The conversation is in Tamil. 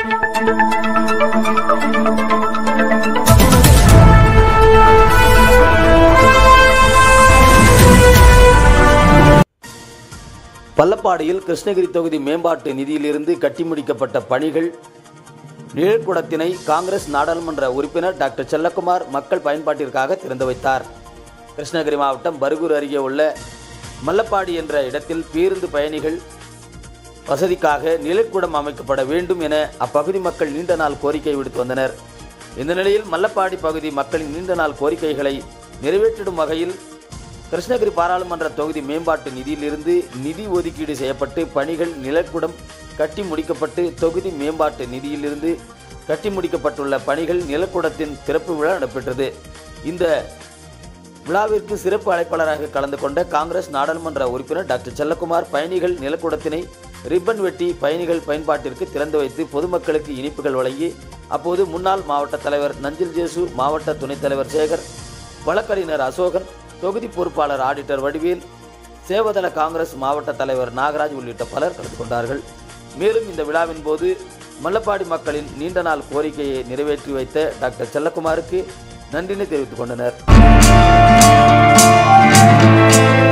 பள்ளப்பாடியில் கிருஷ்ணகிரி தொகுதி மேம்பாட்டு நிதியிலிருந்து கட்டி முடிக்கப்பட்ட பணிகள் நிழற்குடத்தினை காங்கிரஸ் நாடாளுமன்ற உறுப்பினர் டாக்டர் செல்லக்குமார் மக்கள் பயன்பாட்டிற்காக திறந்து வைத்தார் கிருஷ்ணகிரி மாவட்டம் பருகூர் அருகே உள்ள மல்லப்பாடி என்ற இடத்தில் பேருந்து பயணிகள் வசதிக்காக நிழற்குடம் அமைக்கப்பட வேண்டும் என அப்பகுதி மக்கள் நீண்ட நாள் கோரிக்கை விடுத்து வந்தனர் இந்த நிலையில் மல்லப்பாடி பகுதி மக்களின் நீண்ட நாள் கோரிக்கைகளை நிறைவேற்றிடும் வகையில் கிருஷ்ணகிரி பாராளுமன்ற தொகுதி மேம்பாட்டு நிதியிலிருந்து நிதி ஒதுக்கீடு செய்யப்பட்டு பணிகள் நிழற்குடம் கட்டி முடிக்கப்பட்டு தொகுதி மேம்பாட்டு நிதியிலிருந்து கட்டி முடிக்கப்பட்டுள்ள பணிகள் நிலக்குடத்தின் திறப்பு விழா நடைபெற்றது இந்த விழாவிற்கு சிறப்பு அழைப்பாளராக கலந்து கொண்ட காங்கிரஸ் நாடாளுமன்ற உறுப்பினர் டாக்டர் செல்லக்குமார் பயணிகள் நிலக்கூடத்தினை ரிப்பன் வெட்டி பயணிகள் பயன்பாட்டிற்கு திறந்து வைத்து பொதுமக்களுக்கு இனிப்புகள் வழங்கி அப்போது முன்னாள் மாவட்ட தலைவர் நஞ்சில் ஜேசு மாவட்ட துணைத் தலைவர் சேகர் வழக்கறிஞர் அசோகன் தொகுதி பொறுப்பாளர் ஆடிட்டர் வடிவேல் சேவதள காங்கிரஸ் மாவட்ட தலைவர் நாகராஜ் உள்ளிட்ட பலர் கலந்து கொண்டார்கள் மேலும் இந்த விழாவின் போது மல்லப்பாடி மக்களின் நீண்ட நாள் கோரிக்கையை நிறைவேற்றி வைத்த டாக்டர் செல்லக்குமாருக்கு நன்றினை தெரிவித்துக் கொண்டனர்